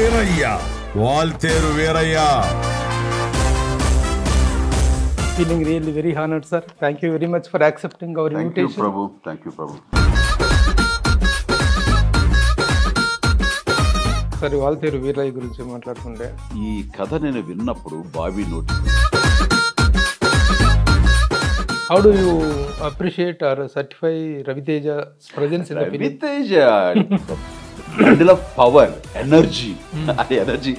Veeraiah Waltair Veerayya feeling really very honoured sir thank you very much for accepting our thank you invitation Prabhu thank you Prabhu సరే వాల్తేరు వీరయ్య గురించి మాట్లాడుతుండే ఈ కథ నేను విన్నప్పుడు బాబీ నోటి how do you appreciate are certify Raviteja presence in the film Raviteja bundle of power energy అది energy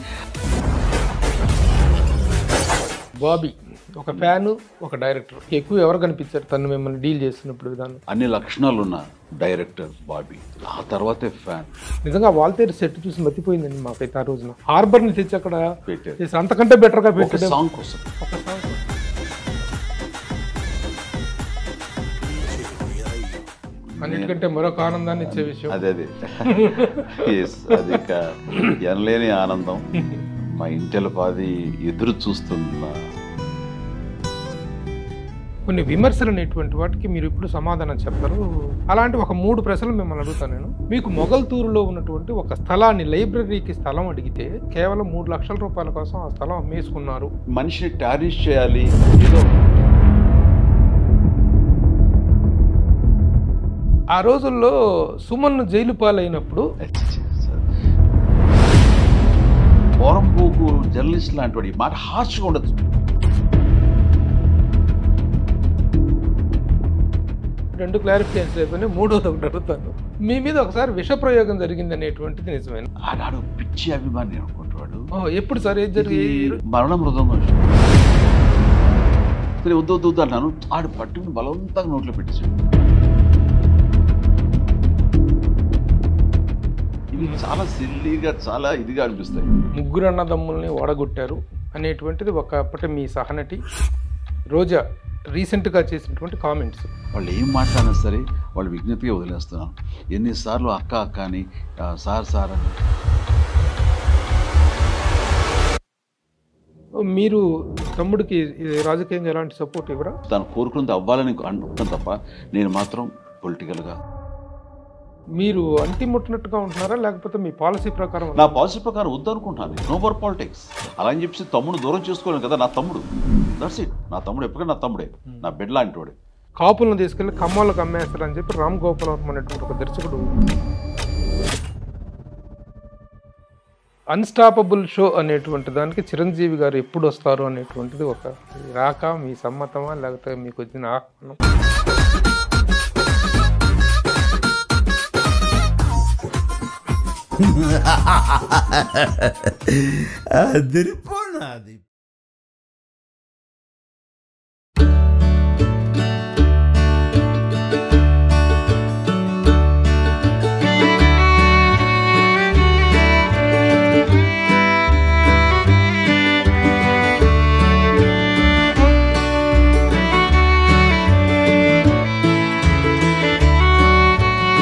Bobby ఒక fan ఒక డైరెక్టర్ ఎక్కువ ఎవరు కనిపించారు తను మిమ్మల్ని డీల్ చేస్తున్నప్పుడు విధానం అన్ని లక్షణాలు ఉన్న డైరెక్టర్ బాబీ ఆ తర్వాతే ఫ్యాన్ నిజంగా వాల్తేరు సెట్ చూసి మతిపోయిందండి మాకైతే ఆ రోజున హార్బర్ ని తెచ్చి అక్కడ పెట్టారు చేసి అంతకంటే బెటర్ గా ఒక పెట్టడం సాంగ్ కోసం ఒక song. అన్నిటికంటే మరొక ఆనందాన్ని ఇచ్చే విషయం అదే అదే ఎస్ అది ఇక ఎనలేని ఆనందం మా ఇంటిల పాది ఎదురు చూస్తున్న కొన్ని విమర్శలు అనేటువంటి వాటికి మీరు ఇప్పుడు సమాధానం చెప్తారు అలాంటి ఒక మూడు ప్రశ్నలు మిమ్మల్ని అడుగుతాను నేను మీకు మొగల్తూరులో ఉన్నటువంటి ఒక స్థలాన్ని లైబ్రరీకి స్థలం అడిగితే కేవలం మూడు లక్షల రూపాయల కోసం ఆ స్థలం అమ్మేసుకున్నారు మనిషిని టారిష్ చేయాలి ఏదో ఆ రోజుల్లో సుమన్ జైలు పాలైనప్పుడు పోరంపోకు జర్నలిస్ట్ లాంటి వాడు ఈ మాట హార్ష్గా ఉండదు రెండు క్లారిఫికేషన్స్ అయిపోయినాయి మూడోది ఒకటి అడుగుతాను మీ మీద ఒకసారి విష ప్రయోగం జరిగింది అనేటువంటిది నిజమైన ఆడాడు పిచ్చి అభిమాని అనుకుంటాడు ఓ, ఎప్పుడు సార్ ఏది జరిగి మరణ మృదంగం సరే వద్దు వద్దు వద్దు అన్నాను ఆడు పట్టుకుని బలవంతంగా నోట్లో పెట్టేసాడు ఇవి చాలా సిల్లీగా చాలా ఇదిగా అనిపిస్తాయి ముగ్గురు అన్నదమ్ముల్ని ఓడగొట్టారు అనేటువంటిది ఒకప్పటి మీ సహనటి రోజా రీసెంట్గా చేసినటువంటి కామెంట్స్ వాళ్ళు ఏం మాట్లాడినా సరే వాళ్ళు విజ్ఞప్తిగా వదిలేస్తున్నాను ఎన్నిసార్లు అక్క అక్క అని ఆ, సార్ సార్ అని మీరు తమ్ముడికి ఈ రాజకీయంగా ఎలాంటి సపోర్ట్ ఇవ్వరా తను కోరుకున్నది అవ్వాలని అనుకుంటాను తప్ప నేను మాత్రం పొలిటికల్గా మీరు అంతిముట్టినట్టుగా ఉంటున్నారా లేకపోతే మీ పాలసీ ప్రకారం నా పాలసీ ప్రకారం వద్దనుకుంటున్నాను నో మోర్ పాలిటిక్స్ అలా అని చెప్పి తమ్ముడు దూరం చేసుకోలేను కదా నా తమ్ముడు దట్స్ ఇట్ నా తమ్ముడు ఎప్పటికీ నా తమ్ముడే నా బిడ్డ లాంటి వాడే కాపులను తీసుకెళ్లి ఖమ్మాలకు అమ్మేస్తారని చెప్పి రామ్ గోపాలవరం అనేటువంటి ఒక దర్శకుడు అన్స్టాపబుల్ షో అనేటువంటి దానికి చిరంజీవి గారు ఎప్పుడు వస్తారు అనేటువంటిది ఒక రాక మీ సమ్మతమా లేకపోతే మీకు వచ్చిన ఆహ్వానం అదిరిపో